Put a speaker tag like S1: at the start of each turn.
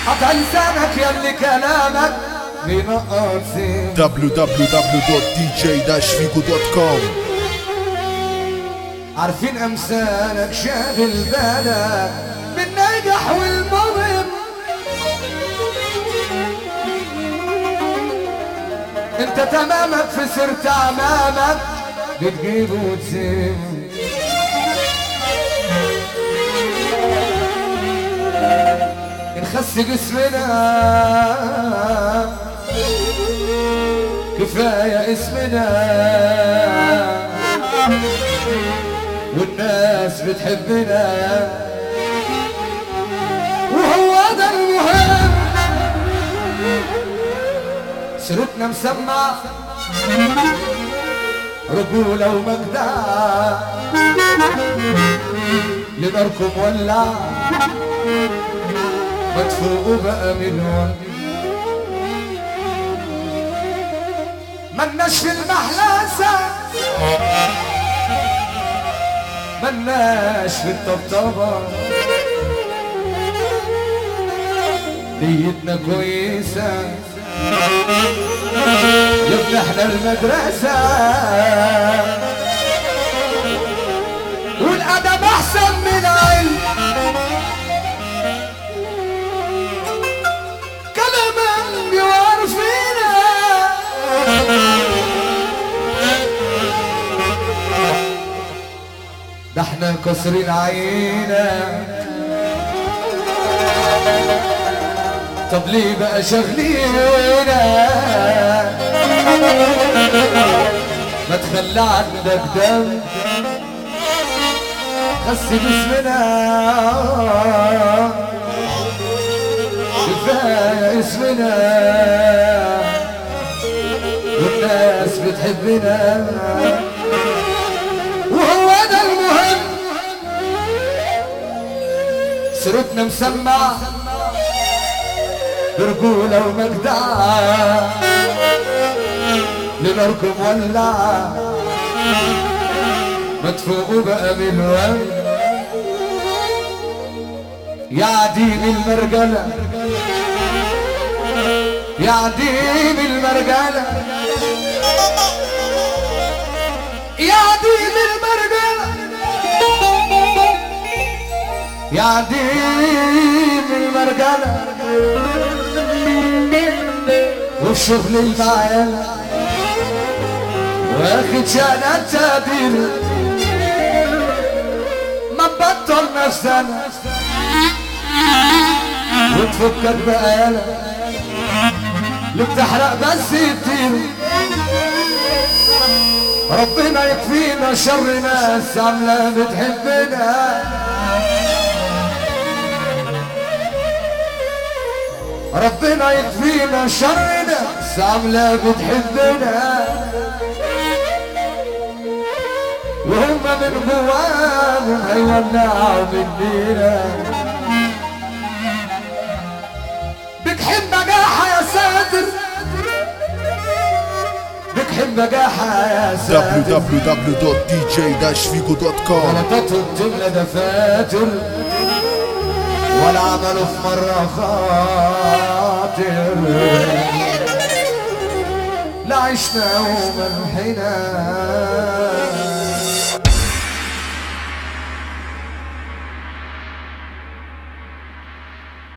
S1: قطع لسانك يلي كلامك بينقط زين
S2: www.dj-figo.com
S1: عارفين امثالك شاغل بالك بالنجح والمهم انت تمامك في سرت امامك بتجيب وتسيب نخس جسمنا كفايه اسمنا والناس بتحبنا وهو ده المهم سيرتنا مسمع رجولة ومجدع لناركم ولع ما تفوقوا بقى منهم ملناش في المحلاسة ملناش في الطبطبة نيتنا كويسة يبقى احنا المدرسة والأدب أحسن من علم كلام بيوار فينا ده احنا كسرين عينا طب ليه بقى شغلينا ما تخلى عندك دم خس باسمنا كفاية اسمنا والناس بتحبنا وهو ده المهم سيرتنا مسمع برجولة ومجدع لناركم ولع ما تفوقوا بقى من الوهم يا عديم المرجلة يا عديم المرجلة يا عديم المرجلة يا عديم المرجلة والشغل المعيلة واخد شأنات تقدير ما تبطل نفسنا وتفكك بقالة اللي بتحرق بس يطير ربنا يكفينا شر ناس عاملة بتحبنا ربنا يكفينا شر ناس عاملة بتحبنا وهم من جواهم هيولعوا مننا بتحب نجاحة يا ساتر بتحب نجاحة يا ساتر
S2: www.dj-figo.com
S1: غلطتهم جملة دفاتر ولا عملوا في مرة خاطر لا عشنا وما انحنا